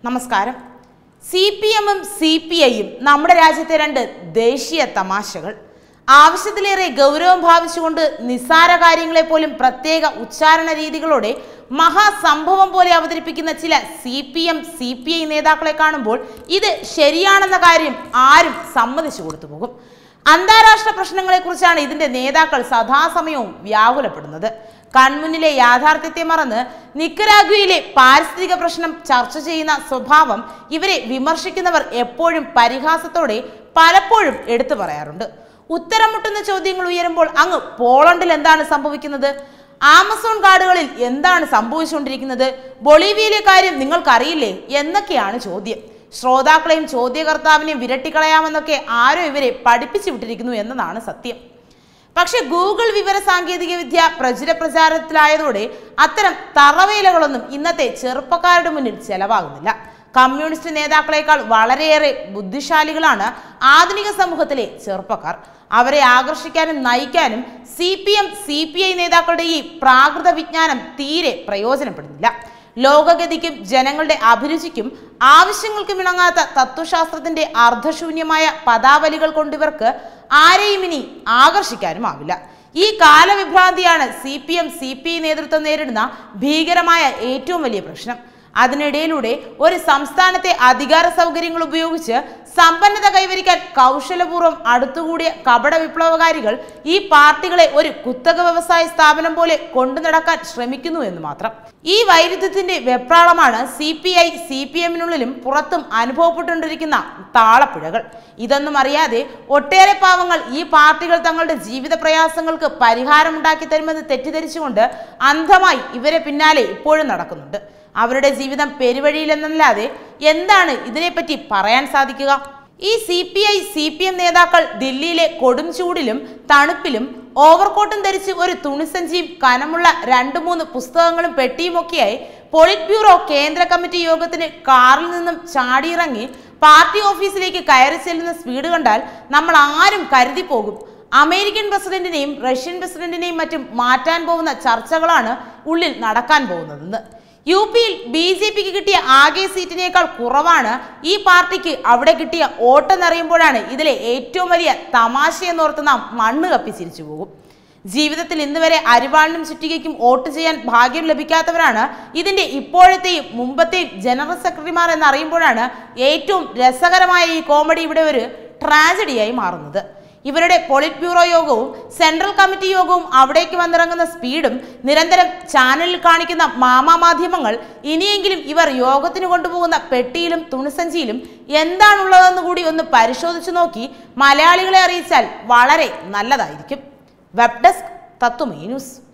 നമസ്കാരം C P എമ്മും C P ഐയും നമ്മുടെ രാജ്യത്തെ രണ്ട് ദേശീയ തമാശകൾ ആവശ്യത്തിലേറെ ഗൗരവം ഭാവിച്ചുകൊണ്ട് നിസ്സാര കാര്യങ്ങളെ പോലും പ്രത്യേക ഉച്ചാരണ രീതികളോടെ മഹാസംഭവം പോലെ അവതരിപ്പിക്കുന്ന ചില C P M C P I നേതാക്കളെ കാണുമ്പോൾ ഇത് ശരിയാണെന്ന കാര്യം ആരും സമ്മതിച്ചു കൊടുത്തു പോകും അന്താരാഷ്ട്ര പ്രശ്നങ്ങളെക്കുറിച്ചാണ് ഇതിന്റെ നേതാക്കൾ സദാസമയവും വ്യാകുലപ്പെടുന്നത് കൺമുന്നിലെ യാഥാർത്ഥ്യത്തെ മറന്ന് നിക്കരാഗ്വയിലെ പാരിസ്ഥിതിക പ്രശ്നം ചർച്ച ചെയ്യുന്ന സ്വഭാവം ഇവരെ വിമർശിക്കുന്നവർ എപ്പോഴും പരിഹാസത്തോടെ പലപ്പോഴും എടുത്തു പറയാറുണ്ട് ഉത്തരം മുട്ടുന്ന ചോദ്യങ്ങൾ ഉയരുമ്പോൾ അങ്ങ് പോളണ്ടിൽ എന്താണ് സംഭവിക്കുന്നത് ആമസോൺ കാടുകളിൽ എന്താണ് സംഭവിച്ചുകൊണ്ടിരിക്കുന്നത് ബൊളീവിയയിലെ കാര്യം നിങ്ങൾക്കറിയില്ലേ എന്നൊക്കെയാണ് ചോദ്യം ശ്രോതാക്കളെയും ചോദ്യകർത്താവിനെയും വിരട്ടിക്കളയാമെന്നൊക്കെ ആരോ ഇവരെ പഠിപ്പിച്ചു വിട്ടിരിക്കുന്നു എന്നതാണ് സത്യം പക്ഷെ ഗൂഗിൾ വിവര സാങ്കേതിക വിദ്യ പ്രചുര പ്രചാരത്തിലായതോടെ അത്തരം തറവേലകളൊന്നും ഇന്നത്തെ ചെറുപ്പക്കാരുടെ മുന്നിൽ ചെലവാകുന്നില്ല കമ്മ്യൂണിസ്റ്റ് നേതാക്കളെക്കാൾ വളരെയേറെ ബുദ്ധിശാലികളാണ് ആധുനിക സമൂഹത്തിലെ ചെറുപ്പക്കാർ അവരെ ആകർഷിക്കാനും നയിക്കാനും C P M C P I നേതാക്കളുടെ ഈ പ്രാകൃത വിജ്ഞാനം തീരെ പ്രയോജനപ്പെടുന്നില്ല ലോകഗതിക്കും ജനങ്ങളുടെ അഭിരുചിക്കും ആവശ്യങ്ങൾക്കും ഇണങ്ങാത്ത തത്വശാസ്ത്രത്തിന്റെ അർദ്ധശൂന്യമായ പദാവലികൾ കൊണ്ടിവർക്ക് ആരെയും ഇനി ആകർഷിക്കാനുമാവില്ല ഈ കാലവിഭ്രാന്തിയാണ് C P M C P I നേതൃത്വം നേരിടുന്ന ഭീകരമായ ഏറ്റവും വലിയ പ്രശ്നം അതിനിടയിലൂടെ ഒരു സംസ്ഥാനത്തെ അധികാര സൗകര്യങ്ങൾ ഉപയോഗിച്ച് സമ്പന്നത കൈവരിക്കാൻ കൗശലപൂർവ്വം അടുത്തുകൂടിയ കപട വിപ്ലവകാരികൾ ഈ പാർട്ടികളെ ഒരു കുത്തക വ്യവസായ സ്ഥാപനം പോലെ കൊണ്ടു നടക്കാൻ ശ്രമിക്കുന്നു എന്ന് മാത്രം ഈ വൈരുദ്ധ്യത്തിന്റെ വെപ്രാളമാണ് C P I C P എമ്മിനുള്ളിലും പുറത്തും അനുഭവപ്പെട്ടുകൊണ്ടിരിക്കുന്ന താളപ്പിഴകൾ ഇതൊന്നും അറിയാതെ ഒട്ടേറെ പാവങ്ങൾ ഈ പാർട്ടികൾ തങ്ങളുടെ ജീവിത പ്രയാസങ്ങൾക്ക് പരിഹാരമുണ്ടാക്കി തരുമെന്ന് തെറ്റിദ്ധരിച്ചുകൊണ്ട് അന്ധമായി ഇവരെ പിന്നാലെ ഇപ്പോഴും നടക്കുന്നുണ്ട് അവരുടെ ജീവിതം പെരുവഴിയിലെന്നല്ലാതെ എന്താണ് ഇതിനെപ്പറ്റി പറയാൻ സാധിക്കുക ഈ C P I C P M നേതാക്കൾ ദില്ലിയിലെ കൊടും ചൂടിലും തണുപ്പിലും ഓവർകോട്ടും ധരിച്ച് ഒരു തുണിസഞ്ചിയും കനമുള്ള രണ്ട് മൂന്ന് പുസ്തകങ്ങളും പെട്ടിയുമൊക്കെയായി പോളിറ്റ് ബ്യൂറോ കേന്ദ്ര കമ്മിറ്റി യോഗത്തിന് കാറിൽ നിന്നും ചാടിയിറങ്ങി പാർട്ടി ഓഫീസിലേക്ക് കയറി ചെല്ലുന്ന സ്പീഡ് കണ്ടാൽ നമ്മൾ ആരും കരുതി പോകും അമേരിക്കൻ പ്രസിഡന്റിനെയും റഷ്യൻ പ്രസിഡന്റിനെയും മറ്റും മാറ്റാൻ പോകുന്ന ചർച്ചകളാണ് ഉള്ളിൽ നടക്കാൻ പോകുന്നതെന്ന് യു പിയിൽ ബി ജെ പിക്ക് കിട്ടിയ ആകെ സീറ്റിനേക്കാൾ കുറവാണ് ഈ പാർട്ടിക്ക് അവിടെ കിട്ടിയ ഓട്ടെന്നറിയുമ്പോഴാണ് ഇതിലെ ഏറ്റവും വലിയ തമാശയെന്നോർത്ത് നാം മണ്ണ് കപ്പിച്ചിരിച്ചു പോകും ജീവിതത്തിൽ ഇന്ന് വരെ അരിവാളിനും ചുറ്റികയ്ക്കും വോട്ട് ചെയ്യാൻ ഭാഗ്യം ലഭിക്കാത്തവരാണ് ഇതിന്റെ ഇപ്പോഴത്തെയും മുമ്പത്തെയും ജനറൽ സെക്രട്ടറിമാർ എന്നറിയുമ്പോഴാണ് ഏറ്റവും രസകരമായ ഈ കോമഡി ഇവിടെ ഒരു ട്രാജഡിയായി മാറുന്നത് ഇവരുടെ പോളിറ്റ് ബ്യൂറോ യോഗവും സെൻട്രൽ കമ്മിറ്റി യോഗവും അവിടേക്ക് വന്നിറങ്ങുന്ന സ്പീഡും നിരന്തരം ചാനലിൽ കാണിക്കുന്ന മാമാ മാധ്യമങ്ങൾ ഇനിയെങ്കിലും ഇവർ യോഗത്തിന് കൊണ്ടുപോകുന്ന പെട്ടിയിലും തുണിസഞ്ചിയിലും എന്താണുള്ളതെന്ന് കൂടി ഒന്ന് പരിശോധിച്ചു നോക്കി മലയാളികളെ അറിയിച്ചാൽ വളരെ നല്ലതായിരിക്കും വെബ് ഡെസ്ക് തത്വമേ ന്യൂസ്